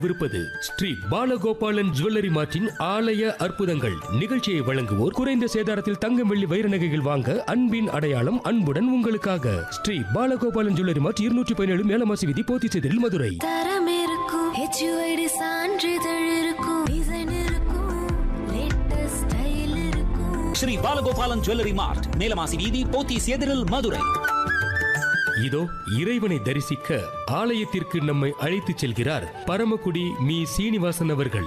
விருப்பது Sri Balagopalan jewellery மார்ட்டின் ஆலய அற்புதங்கள் நிகழ்ச்சியை வழங்குவோர் குறைந்த சேதாரத்தில் தங்கம் வெள்ளி வைர நகைகள் வாங்க அன்பின் அடையாளம் அன்புடன் உங்களுக்காக ஸ்ரீ பாலகோபாலன் ஜுவல்லரி மார்ட் இருநூற்றி பதினேழு மேலமாசி விதி போத்திச்செதில் மதுரை தரம் இருக்கும் ஹெச்யூஐடி சான்றிதழ் இருக்கும் டிசைன் இருக்கும் லேட்டஸ்ட் ஸ்டைல் இருக்கும் ஸ்ரீ பாலகோபாலன் ஜுவல்லரி மார்ட் மேலமாசி வீதி போத்தீஸ் எதிரில் மதுரை இதோ இறைவனை தரிசிக்க ஆலயத்திற்கு நம்மை அழைத்துச் செல்கிறார் பரமக்குடி மீ சீனிவாசன் அவர்கள்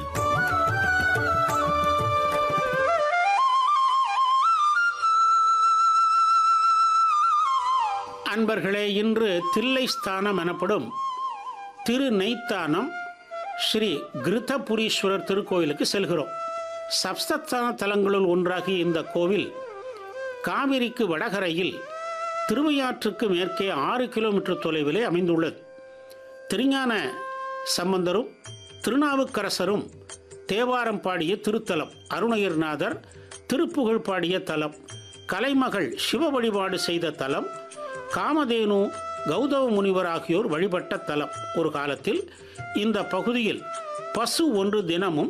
அன்பர்களே இன்று தில்லை ஸ்தானம் எனப்படும் திரு நெய்த்தானம் ஸ்ரீ கிருத்தபுரீஸ்வரர் திருக்கோயிலுக்கு செல்கிறோம் சப்தஸ்தான தலங்களுள் ஒன்றாகிய இந்த கோவில் காவிரிக்கு வடகரையில் திருவையாற்றுக்கு மேற்கே ஆறு கிலோமீட்டர் தொலைவிலே அமைந்துள்ளது திருஞான சம்பந்தரும் திருநாவுக்கரசரும் தேவாரம் பாடிய திருத்தலம் அருணகிரிநாதர் திருப்புகழ் பாடிய தலம் கலைமகள் சிவ வழிபாடு செய்த தலம் காமதேனு கௌதம முனிவர் ஆகியோர் வழிபட்ட தலம் ஒரு காலத்தில் இந்த பகுதியில் பசு ஒன்று தினமும்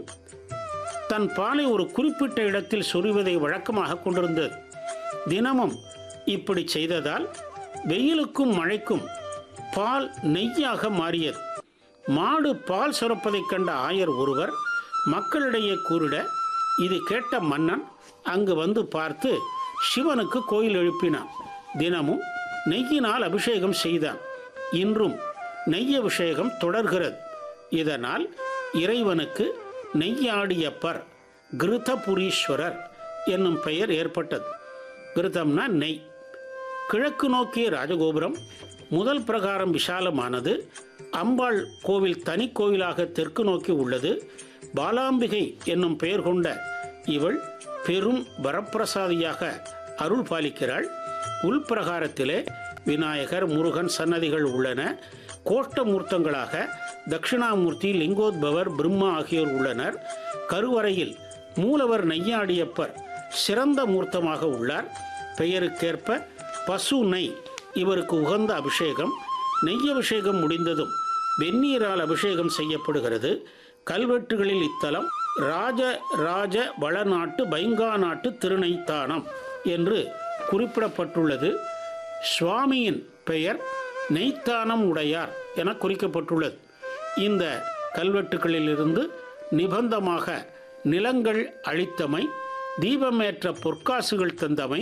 தன் பாலை ஒரு குறிப்பிட்ட இடத்தில் சொருவதை வழக்கமாக கொண்டிருந்தது தினமும் இப்படி செய்ததால் வெயிலுக்கும் மழைக்கும் பால் நெய்யாக மாறியது மாடு பால் சுரப்பதைக் கண்ட ஆயர் ஒருவர் மக்களிடையே கூறிட இது கேட்ட மன்னன் அங்கு வந்து பார்த்து சிவனுக்கு கோயில் எழுப்பினான் தினமும் நெய்யினால் அபிஷேகம் செய்தான் இன்றும் நெய் அபிஷேகம் தொடர்கிறது இதனால் இறைவனுக்கு நெய்யாடியப்பர் கிருதபுரீஸ்வரர் என்னும் பெயர் ஏற்பட்டது கிருதம்னா நெய் கிழக்கு நோக்கிய ராஜகோபுரம் முதல் பிரகாரம் விசாலமானது அம்பாள் கோவில் தனி கோவிலாக தெற்கு நோக்கி உள்ளது பாலாம்பிகை என்னும் பெயர் கொண்ட இவள் பெரும் வரப்பிரசாதியாக அருள் பாலிக்கிறாள் உள்பிரகாரத்திலே விநாயகர் முருகன் சன்னதிகள் உள்ளன கோஷ்ட மூர்த்தங்களாக தட்சிணாமூர்த்தி லிங்கோத்பவர் பிரம்மா ஆகியோர் உள்ளனர் கருவறையில் மூலவர் நெய்யாடியப்பர் சிறந்த மூர்த்தமாக உள்ளார் பெயருக்கேற்ப பசு நெய் இவருக்கு உகந்த அபிஷேகம் நெய் அபிஷேகம் முடிந்ததும் வெந்நீரால் அபிஷேகம் செய்யப்படுகிறது கல்வெட்டுகளில் இத்தலம் ராஜ ராஜ வளநாட்டு பைங்கா நாட்டு திருநெய்த்தானம் என்று குறிப்பிடப்பட்டுள்ளது சுவாமியின் பெயர் நெய்த்தானம் உடையார் என குறிக்கப்பட்டுள்ளது இந்த கல்வெட்டுகளிலிருந்து நிபந்தமாக நிலங்கள் அளித்தமை தீபமேற்ற பொற்காசுகள் தந்தமை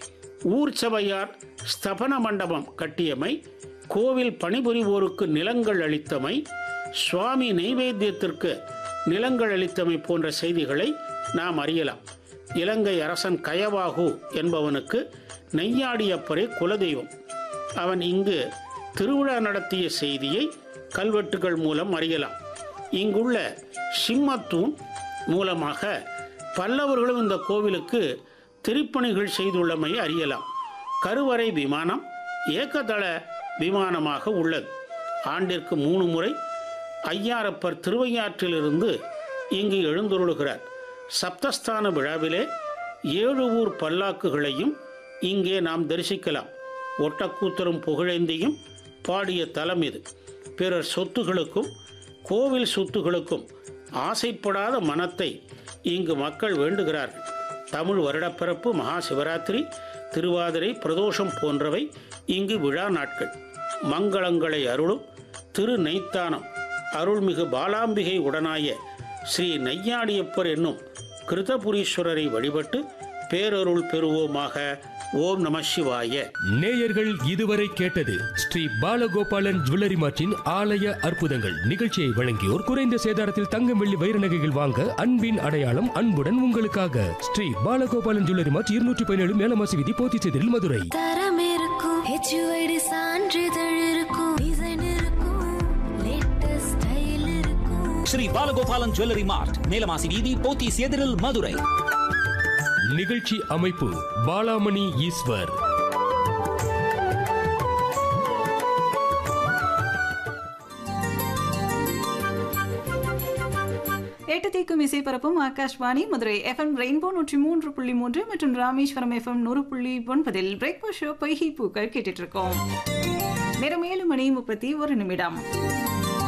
ஊர் சபையார் ஸ்தபன மண்டபம் கட்டியமை கோவில் பணிபுரிவோருக்கு நிலங்கள் அளித்தமை சுவாமி நெய்வேத்தியத்திற்கு நிலங்கள் அளித்தமை போன்ற செய்திகளை நாம் அறியலாம் இலங்கை அரசன் கயவாகு என்பவனுக்கு நெய்யாடியப்பரே குலதெய்வம் அவன் இங்கு திருவிழா நடத்திய செய்தியை கல்வெட்டுகள் மூலம் அறியலாம் இங்குள்ள சிம்மத்தூண் மூலமாக பல்லவர்களும் இந்த கோவிலுக்கு திருப்பணிகள் செய்துள்ளமை அறியலாம் கருவறை விமானம் ஏகதள விமானமாக உள்ளது ஆண்டிற்கு மூணு முறை ஐயாரப்பர் திருவையாற்றிலிருந்து இங்கு எழுந்தருளுகிறார் சப்தஸ்தான விழாவிலே ஏழு ஊர் பல்லாக்குகளையும் இங்கே நாம் தரிசிக்கலாம் ஒட்டக்கூத்தரும் புகழேந்தியும் பாடிய தலம் இது பிறர் சொத்துகளுக்கும் கோவில் சொத்துகளுக்கும் ஆசைப்படாத மனத்தை இங்கு மக்கள் வேண்டுகிறார்கள் தமிழ் வருடப்பிறப்பு மகா சிவராத்திரி திருவாதிரை பிரதோஷம் போன்றவை இங்கு விழா நாட்கள் மங்களங்களை அருளும் திரு நெய்த்தானம் அருள்மிகு பாலாம்பிகை உடனாய ஸ்ரீ நையாடியப்பர் என்னும் கிருதபுரீஸ்வரரை வழிபட்டு பேரருள் பெறுவோமாக ஓம் நம சிவாய நேயர்கள் இதுவரை கேட்டது ஸ்ரீ பாலகோபாலன் ஜுவல்லரி மார்ட்டின் ஆலய அற்புதங்கள் நிகழ்ச்சியை வழங்கியோர் குறைந்த சேதாரத்தில் தங்கம் வெள்ளி வைர நகைகள் வாங்க அன்பின் அடையாளம் அன்புடன் உங்களுக்காக ஸ்ரீ பாலகோபாலன் ஜுவல்லரி மார்ட் இருநூற்றி பதினேழு மேலமாசி விதி போத்திச்செதில் மதுரை தரம் இருக்கும் ஹெச்யூஐடி சான்றிதழ் இருக்கும் டிசைன் இருக்கும் லேட்டஸ்ட் ஸ்டைல் இருக்கும் ஸ்ரீ பாலகோபாலன் ஜுவல்லரி மார்ட் மேலமாசி வீதி போத்தீஸ் எதிரில் மதுரை நிகழ்ச்சி அமைப்பு பாலாமணி ஈஸ்வர் எட்டு தீக்கும் இசை பரப்பும் ஆகாஷ்வாணி மதுரை எஃப்எம் ரெயின்போ நூற்றி மூன்று புள்ளி மூன்று மற்றும் ராமேஸ்வரம் எஃப்எம் நூறு புள்ளி ஒன்பதில் பிரேக்ஃபாஸ்ட் ஷோ பொய்கை பூக்கள் கேட்டுட்டு இருக்கோம் நேரம் ஏழு மணி முப்பத்தி ஒரு நிமிடம்